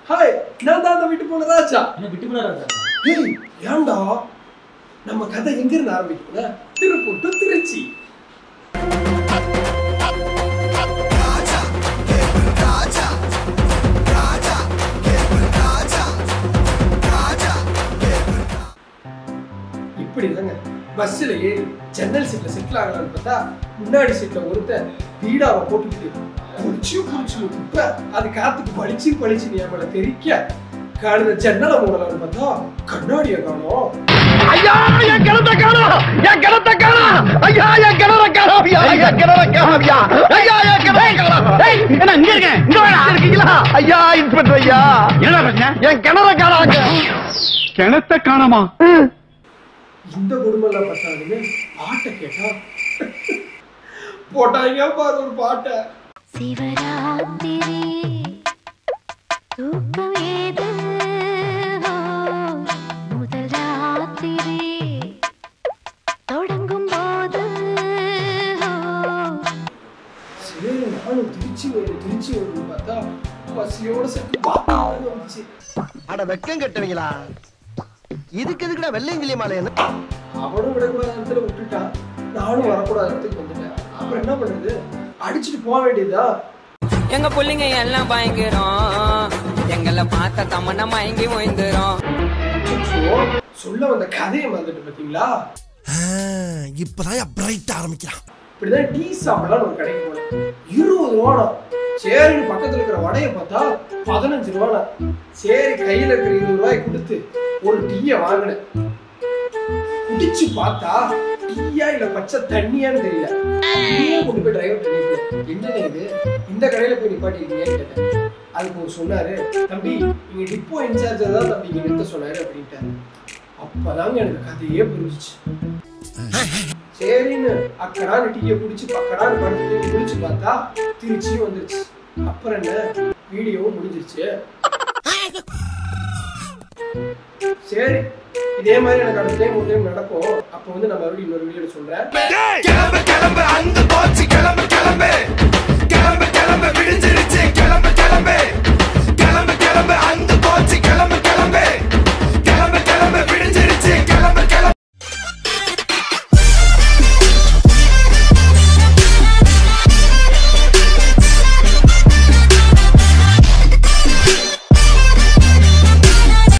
hi நான் தான் அந்த வீட்டு போன ராஜா என்ன விட்டு விடாத ஏய் ஏன்டா நம்ம கதை எங்க இருந்து ஆரம்பிக்குதுன்னா திருப்பூர் டு திருச்சி இப்படிதாங்க பஸ்ஸில் ஏறி ஜன்னல் சீட்ல செட்டில் ஆகலாம்னு பார்த்தா முன்னாடி சீட்ல ஒருத்தன் பீடாவை போட்டுக்கிட்டு குடிச்சு குடிச்சு இப்ப அது காத்துக்கு பளிச்சு பளிச்சு ஞாபகம் தெரிக்க காணுத ஜன்னலை மூடலாம்னு பார்த்தா கண்ணாடியை காணோம் ஐயா என் கிணத்தை காணோம் என் கிணத்தை காணோம் ஐயா என் கிணற காணோம் ஐயா என் கிணற காணோம் ஐயா ஐயா என் கிணற காணோம் ஏய் என்ன இங்க இருக்கேன் இங்க வேணா இருக்கீங்களா ஐயா இன்ஸ்பெக்டர் ஐயா என்ன பிரச்சனை என் கிணற காணாங்க கிணத்தை காணோமா இந்த குடும்பம்லாம் பார்த்தாலுமே பாட்டை கேட்டா போட்டாங்க பாரு ஒரு பாட்டை சிவராத்திரி தூக்கம் ஏது ஓ, முதல் ராத்திரி தொடங்கும் போது ஓ, சரி நானும் திருச்சி வரும் திருச்சி வரும்னு பார்த்தா பசியோட சேர்த்து பாட்டு வந்துச்சு அட வெக்கம் கட்டுவீங்களா இதுக்கு எதுக்குடா வெள்ளையங்கிலி மாலைன்னு அவனும் விடக்கூடாத இடத்துல விட்டுட்டான் நானும் வரக்கூடாத இடத்துக்கு வந்துட்டேன் அப்புறம் என்ன பண்றது அடிச்சுட்டு போக வேண்டியதா எங்க புள்ளைங்க எல்லாம் பயங்கரம் எங்களை பார்த்த தமன்னா மயங்கி ஓய்ந்துரும் அச்சோ, சொல்ல வந்த கதையை மறந்துட்டு பாத்தீங்களா இப்பதான் பிரைட் ஆரம்பிக்கிறான் இப்படிதான் டீ சாப்பிடலாம்னு ஒரு கடைக்கு போனேன் இருபது ரூபாடா சரின்னு பக்கத்துல இருக்கிற வடையை பார்த்தா பதினஞ்சு ரூபாடா சரி கையில இருக்கிற இருபது ரூபாய் கொடுத்து ஒரு டீயை வாங்கினேன் குடிச்சு பார்த்தா டீயா இல்ல பச்சை தண்ணியான்னு தெரியல அப்படியே கொண்டு போய் டிரைவர் பண்ணிட்டு என்னங்க இது இந்த கடையில போய் நிப்பாட்டிருக்கீங்கன்னு கேட்டேன் அதுக்கு ஒரு சொன்னாரு தம்பி நீங்க டிப்போ இன்சார்ஜ் தான் தம்பி இங்க நிறுத்த சொன்னாரு அப்படின்ட்டாரு அப்பதாங்க எனக்கு கதையே புரிஞ்சுச்சு சரின்னு அக்கடான டீயை குடிச்சு பக்கடான படுத்து குடிச்சு பார்த்தா திருச்சியும் வந்துருச்சு அப்புறம் என்ன வீடியோவும் முடிஞ்சிருச்சு சரி இதே மாதிரி எனக்கு அடுத்த டைம் ஒரு டைம் நடக்கும் அப்போ வந்து நான் மறுபடியும் இன்னொரு வீடியோல சொல்றேன் கிளம்பு கிளம்பு அந்த போச்சு கிளம்பு கிளம்பு கிளம்பு கிளம்பு விடிஞ்சிருச்சு கிளம்பு கிளம்பு